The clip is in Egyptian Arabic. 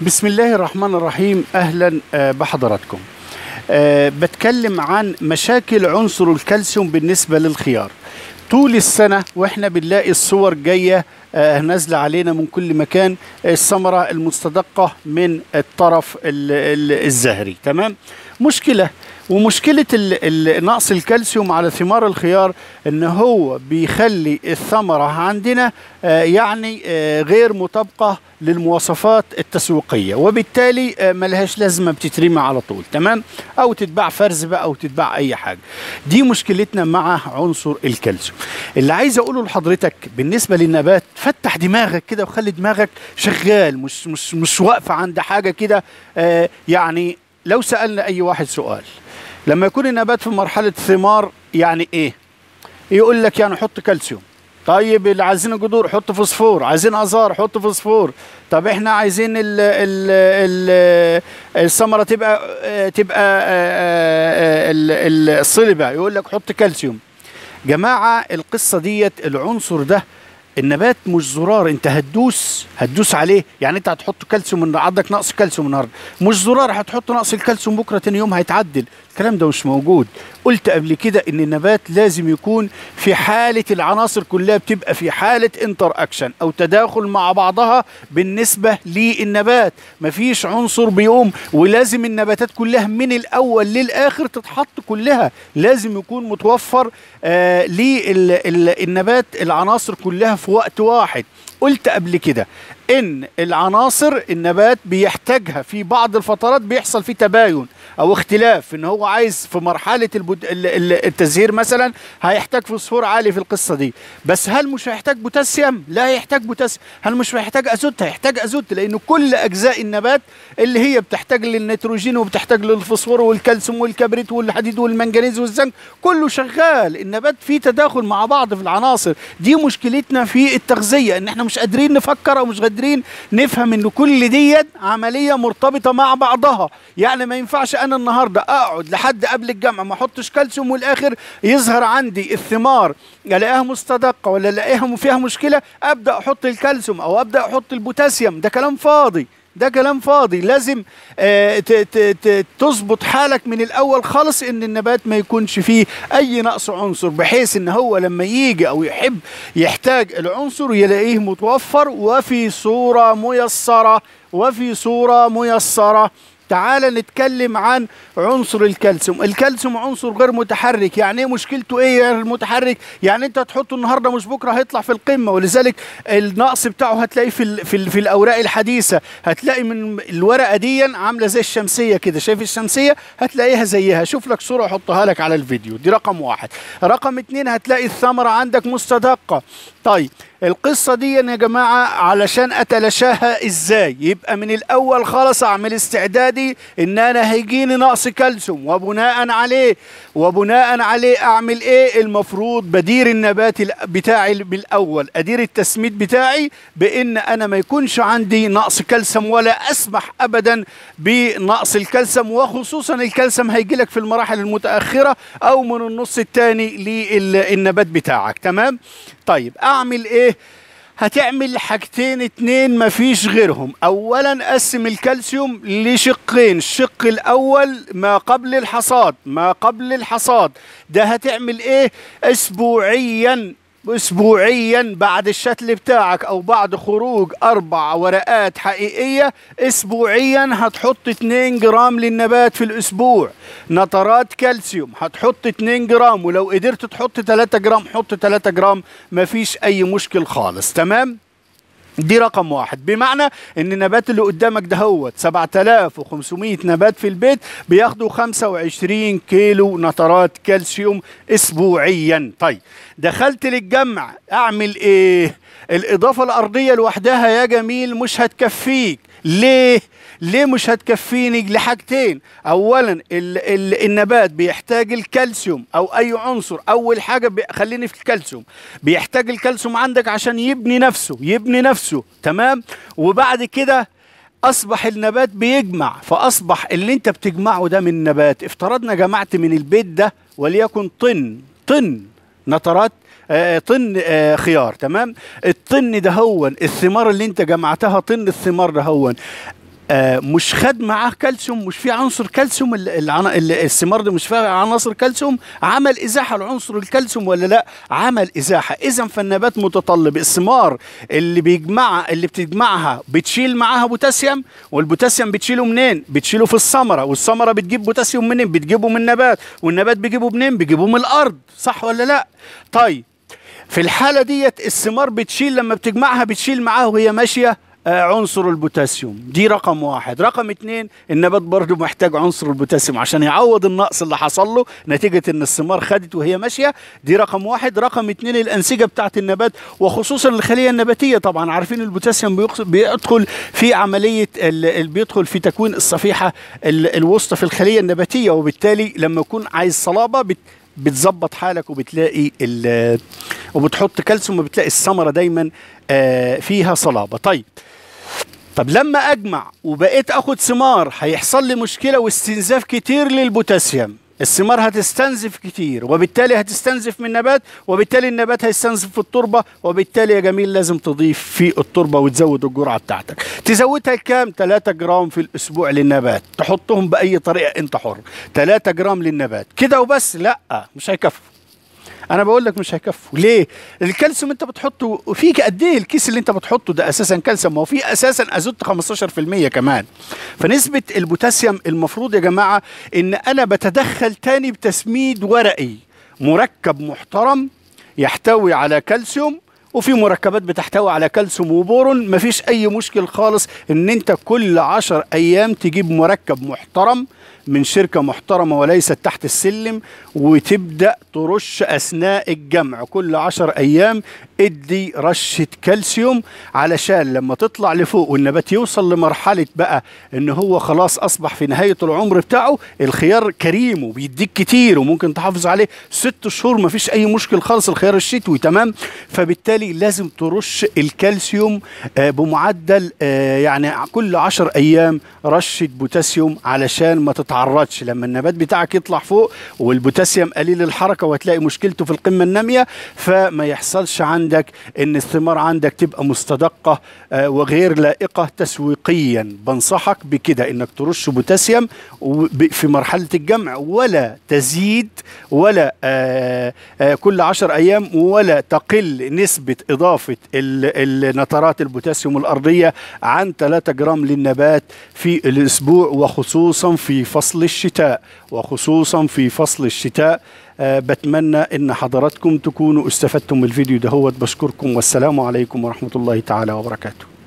بسم الله الرحمن الرحيم اهلا آه، بحضراتكم آه، بتكلم عن مشاكل عنصر الكالسيوم بالنسبه للخيار طول السنه واحنا بنلاقي الصور جايه آه، نازله علينا من كل مكان الثمره المستدقه من الطرف ال- ال- الزهري تمام مشكله ومشكله ال- ال- نقص الكالسيوم على ثمار الخيار ان هو بيخلي الثمره عندنا آه، يعني آه، غير مطابقه للمواصفات التسويقيه وبالتالي آه، ملهاش لازمه بتترمي على طول تمام او تتباع فرز بقى او تتباع اي حاجه دي مشكلتنا مع عنصر الكالسيوم اللي عايز اقوله لحضرتك بالنسبه للنبات فتح دماغك كده وخلي دماغك شغال مش مش مش واقفه عند حاجه كده آه، يعني لو سالنا اي واحد سؤال لما يكون النبات في مرحله ثمار يعني ايه يقول لك يعني حط كالسيوم طيب اللي عايزين جذور حط فوسفور عايزين ازار حط فوسفور طب احنا عايزين ال ال ال الثمره تبقى آه، تبقى آه، آه، ال- ال- الصلبه يقول لك حط كالسيوم جماعه القصه ديت العنصر ده النبات مش زرار انت هتدوس هتدوس عليه يعني انت هتحط كالسيوم من عندك نقص كالسيوم النهارده مش زرار هتحط نقص الكالسيوم بكره تاني يوم هيتعدل الكلام ده مش موجود قلت قبل كده ان النبات لازم يكون في حاله العناصر كلها بتبقى في حاله انتر اكشن او تداخل مع بعضها بالنسبه للنبات مفيش عنصر بيقوم ولازم النباتات كلها من الاول للاخر تتحط كلها لازم يكون متوفر آه للنبات العناصر كلها في وقت واحد قلت قبل كده ان العناصر النبات بيحتاجها في بعض الفترات بيحصل فيه تباين او اختلاف ان هو عايز في مرحله البد... ال- ال- التزهير مثلا هيحتاج فوسفور عالي في القصه دي بس هل مش هيحتاج بوتاسيوم لا هيحتاج بوتاسيوم هل مش هيحتاج ازوت هيحتاج ازوت لان كل اجزاء النبات اللي هي بتحتاج للنيتروجين وبتحتاج للفوسفور والكالسيوم والكبريت والحديد والمنجنيز والزنك كله شغال النبات فيه تداخل مع بعض في العناصر دي مشكلتنا في التغذيه ان احنا مش قادرين نفكر او مش قادرين نفهم ان كل ديت عمليه مرتبطه مع بعضها يعني ما ينفعش انا النهارده اقعد لحد قبل الجامعه ما احطش كالسيوم والاخر يظهر عندي الثمار الاقيها مستدقه ولا الاقيها فيها مشكله ابدا احط الكالسيوم او ابدا احط البوتاسيوم ده كلام فاضي ده كلام فاضي لازم آه، ت- ت- ت- تظبط حالك من الاول خالص ان النبات ما يكونش فيه اي نقص عنصر بحيث ان هو لما يجي او يحب يحتاج العنصر يلاقيه متوفر وفي صوره ميسره وفي صوره ميسره تعال نتكلم عن عنصر الكالسيوم الكالسيوم عنصر غير متحرك يعني ايه مشكلته ايه يا المتحرك يعني انت تحطه النهارده مش بكره هيطلع في القمه ولذلك النقص بتاعه هتلاقيه في ال في, ال في الاوراق الحديثه هتلاقي من الورقه دي عامله زي الشمسيه كده شايف الشمسيه هتلاقيها زيها شوف لك صوره احطها لك على الفيديو دي رقم واحد رقم اتنين هتلاقي الثمره عندك مستدقه طيب القصة دي يا جماعة علشان أتلاشاها إزاي يبقى من الأول خالص أعمل استعدادي إن أنا هيجيني نقص كالسيوم وبناء عليه وبناء عليه أعمل إيه المفروض بدير النبات ال- بتاعي بالأول أدير التسميد بتاعي بإن أنا ما يكونش عندي نقص كالسيوم ولا أسمح أبدا بنقص الكالسيوم وخصوصا الكالسيوم هيجي لك في المراحل المتأخرة أو من النص الثاني للنبات بتاعك تمام طيب اعمل ايه هتعمل حاجتين اتنين مفيش غيرهم اولا قسم الكالسيوم لشقين الشق الاول ما قبل الحصاد ما قبل الحصاد ده هتعمل ايه اسبوعيا اسبوعيا بعد الشتل بتاعك او بعد خروج اربع ورقات حقيقيه اسبوعيا هتحط 2 جرام للنبات في الاسبوع نترات كالسيوم هتحط 2 جرام ولو قدرت تحط 3 جرام حط 3 جرام مفيش اي مشكل خالص تمام دي رقم واحد بمعنى ان النبات اللي قدامك ده هو 7500 نبات في البيت بياخدوا 25 كيلو نترات كالسيوم اسبوعيا طيب دخلت للجمع اعمل ايه الاضافه الارضيه لوحدها يا جميل مش هتكفيك ليه ليه مش هتكفيني لحاجتين اولا ال ال النبات بيحتاج الكالسيوم او اي عنصر اول حاجه بي- خليني في الكالسيوم بيحتاج الكالسيوم عندك عشان يبني نفسه يبني نفسه تمام وبعد كده اصبح النبات بيجمع فاصبح اللي انت بتجمعه ده من النبات افترضنا جمعت من البيت ده وليكن طن طن نترات آه، طن آه، خيار تمام الطن ده هو الثمار اللي انت جمعتها طن الثمار ده هو آه مش خد معاه كالسيوم مش في عنصر كالسيوم ال- العنا- ال- الثمار دي مش فيها عناصر كالسيوم عمل ازاحه لعنصر الكالسيوم ولا لا عمل ازاحه اذا فالنبات متطلب الثمار اللي بيجمعها اللي بتجمعها بتشيل معاها بوتاسيوم والبوتاسيوم بتشيله منين بتشيله في الثمره والثمره بتجيب بوتاسيوم منين بتجيبه من النبات والنبات بيجيبه منين بيجيبه من الارض صح ولا لا طيب في الحالة ديت الثمار بتشيل لما بتجمعها بتشيل معاها وهي ماشية آه، عنصر البوتاسيوم دي رقم واحد رقم اتنين النبات برضو محتاج عنصر البوتاسيوم عشان يعوض النقص اللي حصل له نتيجة ان الثمار خدت وهي ماشية دي رقم واحد رقم اتنين الانسجة بتاعت النبات وخصوصا الخلية النباتية طبعا عارفين البوتاسيوم بيقص- بيدخل في عملية ال- ال- بيدخل في تكوين الصفيحة ال- الوسطى في الخلية النباتية وبالتالي لما يكون عايز صلابة بت بتظبط حالك وبتلاقي ال- وبتحط كالسيوم وبتلاقي الثمره دايما آه، فيها صلابه طيب طب لما اجمع وبقيت اخد ثمار هيحصل لي مشكله واستنزاف كتير للبوتاسيوم الثمار هتستنزف كتير وبالتالي هتستنزف من النبات وبالتالي النبات هيستنزف في التربه وبالتالي يا جميل لازم تضيف في التربه وتزود الجرعه بتاعتك تزودها كام 3 جرام في الاسبوع للنبات تحطهم باي طريقه انت حر 3 جرام للنبات كده وبس لا مش هيكفوا انا بقول لك مش هيكفوا ليه الكالسيوم انت بتحطه فيك قد ايه الكيس اللي انت بتحطه ده اساسا كالسيوم ما هو في اساسا ازوت 15% كمان فنسبه البوتاسيوم المفروض يا جماعه ان انا بتدخل تاني بتسميد ورقي مركب محترم يحتوي على كالسيوم وفي مركبات بتحتوي على كالسيوم وبورون مفيش اي مشكل خالص ان انت كل عشر ايام تجيب مركب محترم من شركة محترمة وليست تحت السلم وتبدأ ترش أثناء الجمع كل عشر أيام ادي رشة كالسيوم علشان لما تطلع لفوق والنبات يوصل لمرحلة بقى ان هو خلاص أصبح في نهاية العمر بتاعه الخيار كريم وبيديك كتير وممكن تحافظ عليه ست شهور مفيش أي مشكل خالص الخيار الشتوي تمام فبالتالي لازم ترش الكالسيوم آه، بمعدل آه، يعني كل عشر أيام رشة بوتاسيوم علشان ما تتعرضش لما النبات بتاعك يطلع فوق والبوتاسيوم قليل الحركة وهتلاقي مشكلته في القمة النامية فما يحصلش عندك ان الثمار عندك تبقى مستدقة آه، وغير لائقة تسويقيا بنصحك بكده انك ترش بوتاسيوم وب- في مرحلة الجمع ولا تزيد ولا آه، آه، كل عشر ايام ولا تقل نسبة اضافة ال- النترات البوتاسيوم الارضية عن 3 جرام للنبات في الاسبوع وخصوصا في فصل الشتاء وخصوصا في فصل الشتاء آه، بتمنى ان حضراتكم تكونوا استفدتم من الفيديو ده هو بشكركم والسلام عليكم ورحمة الله تعالى وبركاته